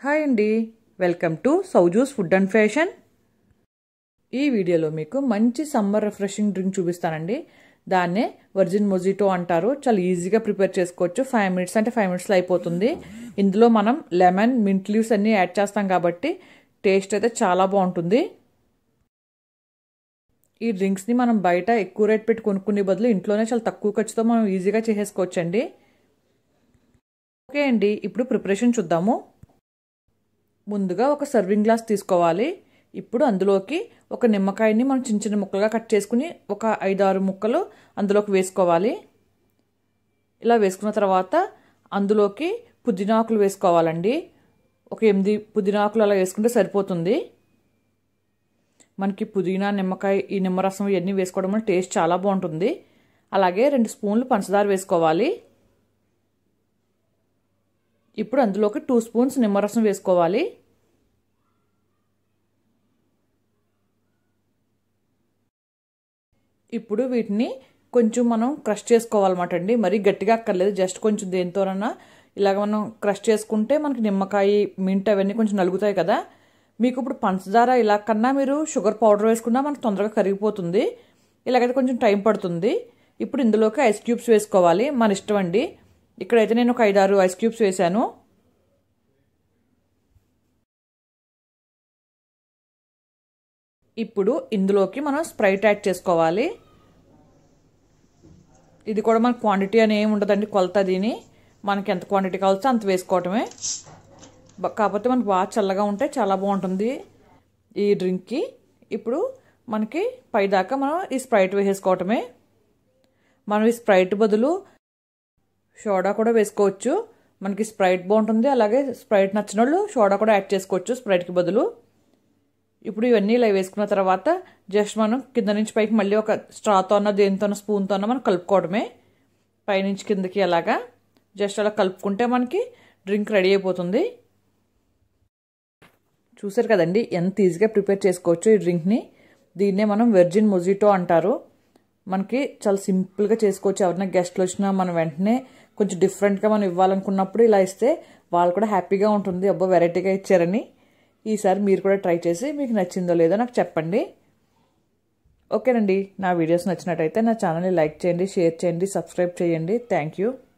hi అండి welcome to సౌజూస్ food and fashion ఈ వీడియోలో మీకు మంచి సమ్మర్ రిఫ్రెషింగ్ డ్రింక్ చూపిస్తానండి దాన్నే వర్జిన్ మొజిటో అంటారు చాలా ఈజీగా ప్రిపేర్ చేసుకోవచ్చు ఫైవ్ మినిట్స్ అంటే ఫైవ్ మినిట్స్లో అయిపోతుంది ఇందులో మనం లెమన్ మింట్ లీవ్స్ అన్నీ యాడ్ చేస్తాం కాబట్టి టేస్ట్ అయితే చాలా బాగుంటుంది ఈ డ్రింక్స్ని మనం బయట ఎక్కువ రేట్ పెట్టి కొనుక్కునే బదులు ఇంట్లోనే చాలా తక్కువ ఖర్చుతో మనం ఈజీగా చేసేసుకోవచ్చండి ఓకే అండి ఇప్పుడు ప్రిపరేషన్ చూద్దాము ముందుగా ఒక సర్వింగ్ గ్లాస్ తీసుకోవాలి ఇప్పుడు అందులోకి ఒక నిమ్మకాయని మనం చిన్న చిన్న ముక్కలుగా కట్ చేసుకుని ఒక ఐదు ఆరు ముక్కలు అందులోకి వేసుకోవాలి ఇలా వేసుకున్న తర్వాత అందులోకి పుదీనాకులు వేసుకోవాలండి ఒక ఎనిమిది పుదీనాకులు అలా వేసుకుంటే సరిపోతుంది మనకి పుదీనా నిమ్మకాయ ఈ నిమ్మరసం ఇవన్నీ వేసుకోవడం వల్ల టేస్ట్ చాలా బాగుంటుంది అలాగే రెండు స్పూన్లు పంచదార వేసుకోవాలి ఇప్పుడు అందులోకి టూ స్పూన్స్ నిమ్మరసం వేసుకోవాలి ఇప్పుడు వీటిని కొంచెం మనం క్రష్ చేసుకోవాలన్నమాట అండి మరీ గట్టిగా అక్కర్లేదు జస్ట్ కొంచెం దేనితోనన్నా ఇలాగ మనం క్రష్ చేసుకుంటే మనకి నిమ్మకాయ మింట్ అవన్నీ కొంచెం నలుగుతాయి కదా మీకు ఇప్పుడు పంచదార ఇలా కన్నా మీరు షుగర్ పౌడర్ వేసుకున్నా మనకు తొందరగా కరిగిపోతుంది ఇలాగైతే కొంచెం టైం పడుతుంది ఇప్పుడు ఇందులోకి ఐస్ క్యూబ్స్ వేసుకోవాలి మన ఇష్టం అండి ఇక్కడైతే నేను ఒక ఐదారు ఐస్ క్యూబ్స్ వేశాను ఇప్పుడు ఇందులోకి మనం స్ప్రైట్ యాడ్ చేసుకోవాలి ఇది కూడా మన క్వాంటిటీ అని ఏమి ఉండదండి కొలత దీని మనకి ఎంత క్వాంటిటీ కావాల్సో అంత వేసుకోవటమే కాకపోతే మనకు బాగా చల్లగా ఉంటే చాలా బాగుంటుంది ఈ డ్రింక్కి ఇప్పుడు మనకి పైదాకా మనం ఈ స్ప్రైట్ వేసేసుకోవటమే మనం ఈ స్ప్రైట్ బదులు సోడా కూడా వేసుకోవచ్చు మనకి స్ప్రైట్ బాగుంటుంది అలాగే స్ప్రైట్ నచ్చిన వాళ్ళు సోడా కూడా యాడ్ చేసుకోవచ్చు స్ప్రైట్కి బదులు ఇప్పుడు ఇవన్నీ ఇలా వేసుకున్న తర్వాత జస్ట్ మనం కింద నుంచి పైకి మళ్ళీ ఒక స్ట్రాతో అన్న దేనితోనో స్పూన్తో అన్న మనం కలుపుకోవడమే పైనుంచి కిందకి అలాగా జస్ట్ అలా కలుపుకుంటే మనకి డ్రింక్ రెడీ అయిపోతుంది చూసారు కదండి ఎంత ఈజీగా ప్రిపేర్ చేసుకోవచ్చు ఈ డ్రింక్ని దీన్నే మనం వెర్జిన్ మొజిటో అంటారు మనకి చాలా సింపుల్గా చేసుకోవచ్చు ఎవరైనా గెస్ట్లు వచ్చినా మనం వెంటనే కొంచెం డిఫరెంట్గా మనం ఇవ్వాలనుకున్నప్పుడు ఇలా ఇస్తే వాళ్ళు కూడా హ్యాపీగా ఉంటుంది అబ్బో వెరైటీగా ఇచ్చారని ఈసారి మీరు కూడా ట్రై చేసి మీకు నచ్చిందో లేదో నాకు చెప్పండి ఓకేనండి నా వీడియోస్ నచ్చినట్టయితే నా ఛానల్ని లైక్ చేయండి షేర్ చేయండి సబ్స్క్రైబ్ చేయండి థ్యాంక్ యూ